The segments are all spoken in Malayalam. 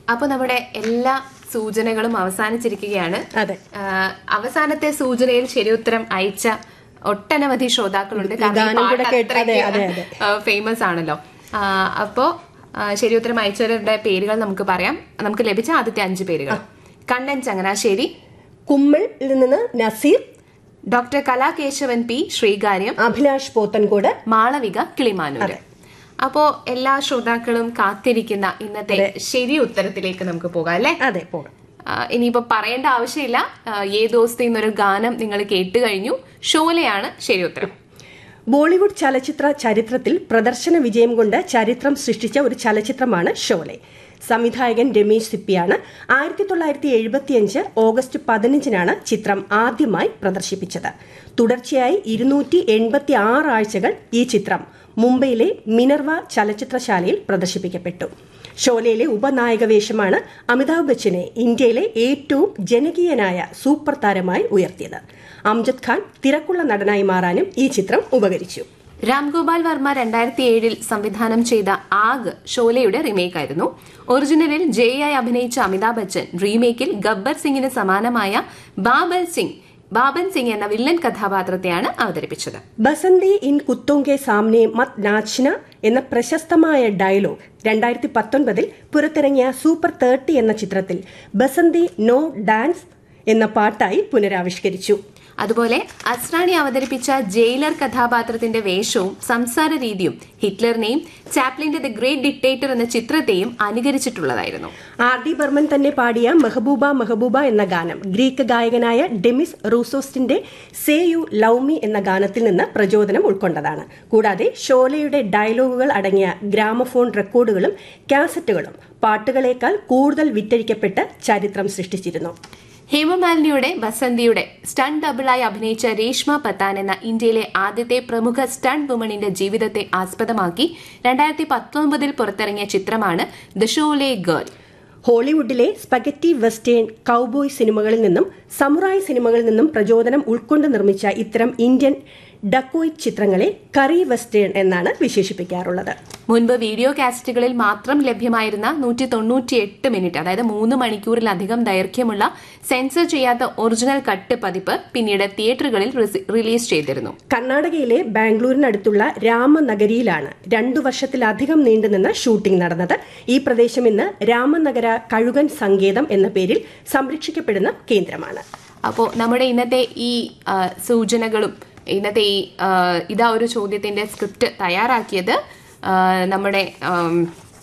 അപ്പൊ നമ്മുടെ എല്ലാ സൂചനകളും അവസാനിച്ചിരിക്കുകയാണ് അതെ ആ, അവസാനത്തെ സൂചനയിൽ ശരിയുത്തരം അയച്ച ഒട്ടനവധി ശ്രോതാക്കളുണ്ട് ഗാനം കൂടെ കേട്ട് അതെ, അതെ, അതെ. ഫേമസ് ആണല്ലോ ആ, അപ്പോ ആ, ശരിയുത്തരം അയച്ചവരുടെ പേരുകൾ നമുക്ക് പറയാം നമുക്ക് ലഭിച്ച ആദ്യത്തെ അഞ്ച് പേരുകൾ കണ്ണൻ ചങ്ങനാശ്ശേരി കുമ്മിളിൽ നിന്ന് നസീർ ഡോക്ടർ കലാകേശവൻ പി ശ്രീകാര്യം അഭിലാഷ് പോത്തൻകോട് മാളവിക കിളിമാനൂര് അപ്പോ എല്ലാ ശ്രോതാക്കളും കാത്തിരിക്കുന്ന ഇന്നത്തെ ശരി ഉത്തരത്തിലേക്ക് നമുക്ക് പോകാം അല്ലേ അതെ പോകാം ആ, ഇനിയിപ്പോ പറയേണ്ട ആവശ്യമില്ല ആ, ഏ ദോസ്തി എന്നൊരു ഗാനം നിങ്ങൾ കേട്ട് കഴിഞ്ഞു ഷോലയാണ് ശരി ഉത്തരം ബോളിവുഡ് ചലച്ചിത്ര ചരിത്രത്തിൽ പ്രദർശന വിജയം കൊണ്ട് ചരിത്രം സൃഷ്ടിച്ച ഒരു ചലച്ചിത്രമാണ് ഷോലെ സംവിധായകൻ രമേശ് സിപ്പിയാണ് ആയിരത്തി തൊള്ളായിരത്തി എഴുപത്തിയഞ്ച് ഓഗസ്റ്റ് പതിനഞ്ചിനാണ് ചിത്രം ആദ്യമായി പ്രദർശിപ്പിച്ചത് തുടർച്ചയായി ഇരുന്നൂറ്റി എൺപത്തി ആറ് ആഴ്ചകൾ ഈ ചിത്രം മുംബൈയിലെ മിനർവ ചലച്ചിത്രശാലയിൽ പ്രദർശിപ്പിക്കപ്പെട്ടു ഷോലയിലെ ഉപനായക വേഷമാണ് അമിതാഭ് ബച്ചനെ ഇന്ത്യയിലെ ഏറ്റവും ജനകീയനായ സൂപ്പർ താരമായി ഉയർത്തിയത് അംജദ് ഖാൻ തിരക്കുള്ള നടനായി മാറാനും ഈ ചിത്രം ഉപകരിച്ചു രാംഗോപാൽ വർമ്മ രണ്ടായിരത്തി ഏഴിൽ സംവിധാനം ചെയ്ത ആഗ് ഷോലയുടെ റീമേക്ക് ആയിരുന്നു ഒറിജിനലിൽ ജയായി അഭിനയിച്ച അമിതാഭ് ബച്ചൻ റീമേക്കിൽ ഗബ്ബർ സിംഗിന് സമാനമായ ബാബൽ സിംഗ് ബാബൻ സിംഗ് എന്ന വില്ലൻ കഥാപാത്രത്തെയാണ് അവതരിപ്പിച്ചത് ബസന്തി ഇൻ കുത്തോങ്കെ സാമ്നെ മത് നാച്ന എന്ന പ്രശസ്തമായ ഡയലോഗ് രണ്ടായിരത്തി പത്തൊൻപതിൽ പുറത്തിറങ്ങിയ സൂപ്പർ തേർട്ടി എന്ന ചിത്രത്തിൽ ബസന്തി നോ ഡാൻസ് എന്ന പാട്ടായി പുനരാവിഷ്കരിച്ചു അതുപോലെ അസ്രാണി അവതരിപ്പിച്ച ജയിലർ കഥാപാത്രത്തിന്റെ വേഷവും സംസാര രീതിയും ഹിറ്റ്ലറിനെയും ചാപ്ലിന്റെ ദ ഗ്രേറ്റ് ഡിക്റ്റേറ്റർ എന്ന ചിത്രത്തെയും അനുകരിച്ചിട്ടുള്ളതായിരുന്നു ആർ ഡി ബർമൻ തന്നെ പാടിയ മെഹബൂബ മെഹബൂബ എന്ന ഗാനം ഗ്രീക്ക് ഗായകനായ ഡെമിസ് റൂസോസ്റ്റിന്റെ സേ യു ലവ് മീ എന്ന ഗാനത്തിൽ നിന്ന് പ്രചോദനം ഉൾക്കൊണ്ടതാണ് കൂടാതെ ഷോലയുടെ ഡയലോഗുകൾ അടങ്ങിയ ഗ്രാമഫോൺ റെക്കോർഡുകളും കാസറ്റുകളും പാട്ടുകളേക്കാൾ കൂടുതൽ വിറ്റഴിക്കപ്പെട്ട് ചരിത്രം സൃഷ്ടിച്ചിരുന്നു ഹേമമാലിനിയുടെ ബസന്തിയുടെ സ്റ്റണ്ട് ഡബിളായി അഭിനയിച്ച രേഷ്മ പത്താൻ എന്ന ഇന്ത്യയിലെ ആദ്യത്തെ പ്രമുഖ സ്റ്റണ്ട് വുമണിന്റെ ജീവിതത്തെ ആസ്പദമാക്കി രണ്ടായിരത്തി പത്തൊമ്പതിൽ പുറത്തിറങ്ങിയ ചിത്രമാണ് ദ ഷോലെ ഗേൾ ഹോളിവുഡിലെ സ്പഗറ്റി വെസ്റ്റേൺ കൌബോയ് സിനിമകളിൽ നിന്നും സമുറായ് സിനിമകളിൽ നിന്നും പ്രചോദനം ഉൾക്കൊണ്ട് നിർമ്മിച്ച ഇത്തരം ഇന്ത്യൻ ഡക്കോയിറ്റ് ചിത്രങ്ങളെ കറി വെസ്റ്റേൺ എന്നാണ് വിശേഷിപ്പിക്കാറുള്ളത് മുൻപ് വീഡിയോ കാസറ്റുകളിൽ മാത്രം ലഭ്യമായിരുന്ന നൂറ്റി തൊണ്ണൂറ്റിയെട്ട് മിനിറ്റ് അതായത് മൂന്ന് മണിക്കൂറിലധികം ദൈർഘ്യമുള്ള സെൻസർ ചെയ്യാത്ത ഒറിജിനൽ കട്ട് പതിപ്പ് പിന്നീട് തിയേറ്ററുകളിൽ റിസി- റിലീസ് ചെയ്തിരുന്നു കർണാടകയിലെ ബാംഗ്ലൂരിനടുത്തുള്ള രാമനഗരിയിലാണ് രണ്ടു വർഷത്തിലധികം നീണ്ടുനിന്ന ഷൂട്ടിംഗ് നടന്നത് ഈ പ്രദേശം ഇന്ന് രാമനഗര കഴുകൻ സങ്കേതം എന്ന പേരിൽ സംരക്ഷിക്കപ്പെടുന്ന കേന്ദ്രമാണ് അപ്പോൾ നമ്മുടെ ഇന്നത്തെ ഈ ആ, സൂചനകളും ഇന്നത്തെ ഈ ആ, ഇതാ ഒരു ചോദ്യത്തിന്റെ സ്ക്രിപ്റ്റ് തയ്യാറാക്കിയത് ആ, നമ്മുടെ ആം,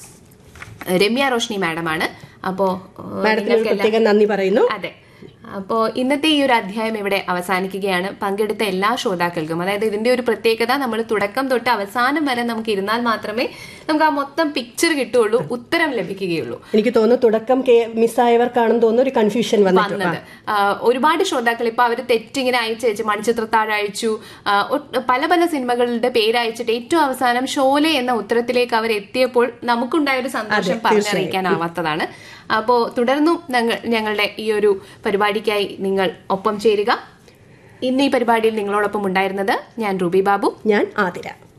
രമ്യ റോഷ്നി മാഡമാണ് അപ്പോ ആ, മാഡത്തിന് ഒരു നിങ്ങൾക്കെല്ലാം- പ്രത്യേകം നന്ദി പറയുന്നു അതെ അപ്പോൾ ഇന്നത്തെ ഈ ഒരു അധ്യായം ഇവിടെ അവസാനിക്കുകയാണ് പങ്കെടുത്ത എല്ലാ ശ്രോതാക്കൾക്കും അതായത് ഇതിന്റെ ഒരു പ്രത്യേകത നമ്മൾ തുടക്കം തൊട്ട് അവസാനം വരെ നമുക്ക് ഇരുന്നാൽ മാത്രമേ നമുക്ക് ആ മൊത്തം പിക്ചർ കിട്ടുകയുള്ളൂ ഉത്തരം ലഭിക്കുകയുള്ളൂ എനിക്ക് തോന്നുന്നു തുടക്കം കേ- മിസ്സായവർക്കാണെന്ന് തോന്നുന്നു ഒരു കൺഫ്യൂഷൻ വന്നിട്ടുണ്ട് വന്നത് ആ, ഒരുപാട് ശ്രോതാക്കൾ ഇപ്പൊ അവർ തെറ്റിങ്ങനെ അയച്ചു അയച്ചു മണിച്ചിത്രത്താഴ് അയച്ചു ആ, ഒട്ട് പല പല സിനിമകളുടെ പേര് അയച്ചിട്ട് ഏറ്റവും അവസാനം ഷോലെ എന്ന ഉത്തരത്തിലേക്ക് അവർ എത്തിയപ്പോൾ നമുക്കുണ്ടായ ഒരു സന്തോഷം പറഞ്ഞറിയിക്കാനാവാത്തതാണ് അപ്പോ തുടർന്നും ഞങ്ങൾ ഞങ്ങളുടെ ഈ ഒരു പരിപാടിക്കായി നിങ്ങൾ ഒപ്പം ചേരുക ഇന്ന് ഈ പരിപാടിയിൽ നിങ്ങളോടൊപ്പം ഉണ്ടായിരുന്നത് ഞാൻ റൂബി ബാബു ഞാൻ ആതിര